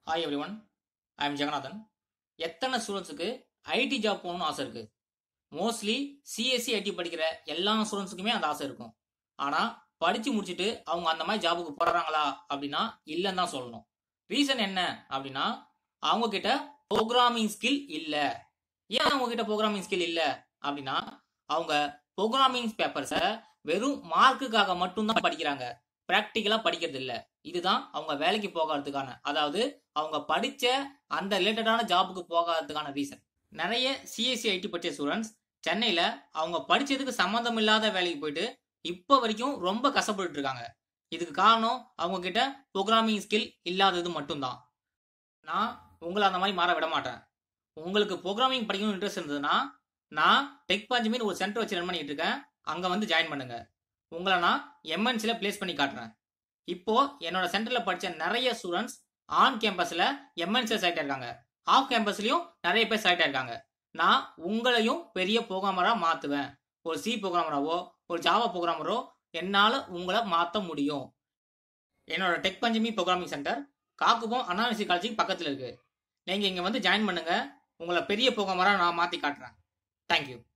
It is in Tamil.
hi everyone I am Jaganathan எத்தனை ஸ்டூடெண்ட்ஸுக்கு ஐடி ஜாப் போகணும்னு ஆசை இருக்கு மோஸ்ட்லி சிஎஸ்சி ஐடி படிக்கிற எல்லா ஸ்டூடெண்ட்ஸுக்குமே அந்த ஆசை இருக்கும் ஆனால் படித்து முடிச்சுட்டு அவங்க அந்த மாதிரி ஜாபுக்கு போடுறாங்களா அப்படின்னா இல்லைன்னு தான் சொல்லணும் ரீசன் என்ன அப்படின்னா அவங்க கிட்ட ப்ரோக்ராமிங் ஸ்கில் இல்லை ஏன் அவங்க கிட்ட ப்ரோக்ராமிங் ஸ்கில் இல்லை அப்படின்னா அவங்க ப்ரோக்ராமிங் பேப்பர்ஸை வெறும் மார்க்குக்காக மட்டும்தான் படிக்கிறாங்க ப்ராக்டிக்கலாக படிக்கிறது இல்லை இதுதான் அவங்க வேலைக்கு போகாததுக்கான அதாவது அவங்க படிச்ச அந்த ரிலேட்டடான ஜாபுக்கு போகாததுக்கான ரீசன் நிறைய சிஎஸ்சி ஐடி படிச்ச ஸ்டூடெண்ட்ஸ் சென்னையில் அவங்க படிச்சதுக்கு சம்மந்தம் இல்லாத வேலைக்கு போயிட்டு இப்போ வரைக்கும் ரொம்ப கஷ்டப்பட்டு இருக்காங்க இதுக்கு காரணம் அவங்க கிட்ட ப்ரோக்ராமிங் ஸ்கில் இல்லாதது மட்டும்தான் நான் உங்களை அந்த மாதிரி மாற விட மாட்டேன் உங்களுக்கு ப்ரோக்ராமிங் படிக்கணும்னு இன்ட்ரெஸ்ட் இருந்ததுன்னா நான் டெக் பஞ்சமின்னு ஒரு சென்டர் வச்சு ரன் பண்ணிட்டு இருக்கேன் அங்கே வந்து ஜாயின் பண்ணுங்க உங்களை நான் எம்என்சியில் பிளேஸ் பண்ணி காட்டுறேன் இப்போ என்னோட சென்டரில் படித்த நிறைய ஸ்டூடெண்ட்ஸ் ஆன் கேம்பஸில் எம்என்சியில் செலக்ட் ஆயிருக்காங்க ஆஃப் கேம்பஸ்லையும் நிறைய பேர் செலக்ட் ஆயிருக்காங்க நான் உங்களையும் பெரிய ப்ரோக்ராமராக மாற்றுவேன் ஒரு சி ப்ரோக்ராமராவோ ஒரு ஜாவா ப்ரோக்ராமரோ என்னால் உங்களை மாற்ற முடியும் என்னோட tech Panchami programming centre Kakkuppam அனாலிசி காலேஜுக்கு பக்கத்தில் இருக்கு நீங்கள் இங்கே வந்து ஜாயின் பண்ணுங்க உங்களை பெரிய ப்ரோக்ராமராக நான் மாற்றி காட்டுறேன் தேங்க்யூ